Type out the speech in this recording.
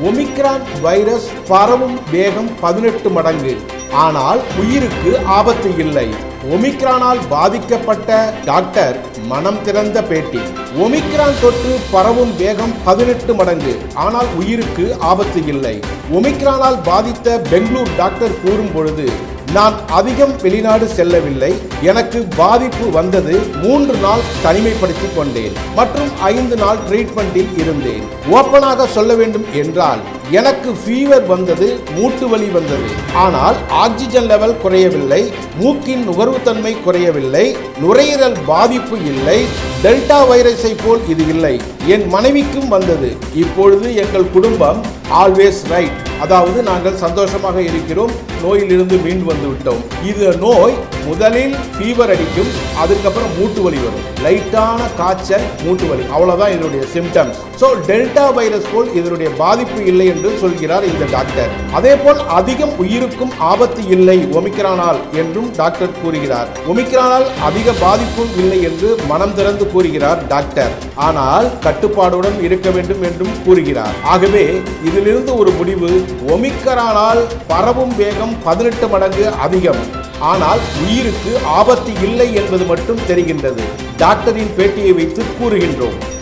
omicron virus பரவும் வேகம் பதினெட்டு மடங்கு ஆனால் உயிருக்கு ஆபத்து இல்லை ஒமிக்ரானால் பாதிக்கப்பட்ட டாக்டர் மனம் திறந்த பேட்டி ஒமிக்ரான் தொற்று பரவும் வேகம் பதினெட்டு மடங்கு ஆனால் உயிருக்கு ஆபத்து இல்லை ஒமிக்ரானால் பாதித்த பெங்களூர் டாக்டர் கூறும் பொழுது நான் அதிகம் வெளிநாடு செல்லவில்லை எனக்கு பாதிப்பு வந்தது மூன்று நாள் தனிமைப்படுத்திக் கொண்டேன் மற்றும் ஐந்து நாள் ட்ரீட்மெண்டில் இருந்தேன் ஓப்பனாக சொல்ல வேண்டும் என்றால் எனக்கு ஃபீவர் வந்தது மூட்டு வலி வந்தது ஆனால் ஆக்சிஜன் லெவல் குறையவில்லை மூக்கின் நுகர்வுத்தன்மை குறையவில்லை நுரையீரல் பாதிப்பு இல்லை டெல்டா வைரஸை போல் இது இல்லை என் மனைவிக்கும் வந்தது இப்பொழுது எங்கள் குடும்பம் ஆல்வேஸ் ரைட் அதாவது நாங்கள் சந்தோஷமாக இருக்கிறோம் நோயிலிருந்து மீண்டு வந்து விட்டோம் இது நோய் முதலில் ஃபீவர் அடிக்கும் அதுக்கப்புறம் மூட்டு வலி வரும் லைட்டான காய்ச்சல் மூட்டு வலி அவ்வளவுதான் இதனுடைய சிம்டம்ஸ் ஸோ டெல்டா வைரஸ் போல் இதனுடைய பாதிப்பு இல்லை என்று சொல்கிறார் இந்த டாக்டர் அதே போல் அதிகம் உயிருக்கும் ஆபத்து இல்லை ஒமிக்ரானால் என்றும் டாக்டர் கூறுகிறார் ஒமிக்ரானால் அதிக பாதிப்பும் இல்லை என்று மனம் திறந்து கூறுகிறார் டாக்டர் ஆனால் கட்டுப்பாடுடன் இருக்க வேண்டும் என்றும் கூறுகிறார் ஆகவே இதிலிருந்து ஒரு முடிவு ஒமிக்ரானால் பரவும் வேகம் பதினெட்டு மடங்கு அதிகம் ஆனால் உயிருக்கு ஆபத்து இல்லை என்பது மட்டும் தெரிகின்றது டாக்டரின் பேட்டியை வைத்து கூறுகின்றோம்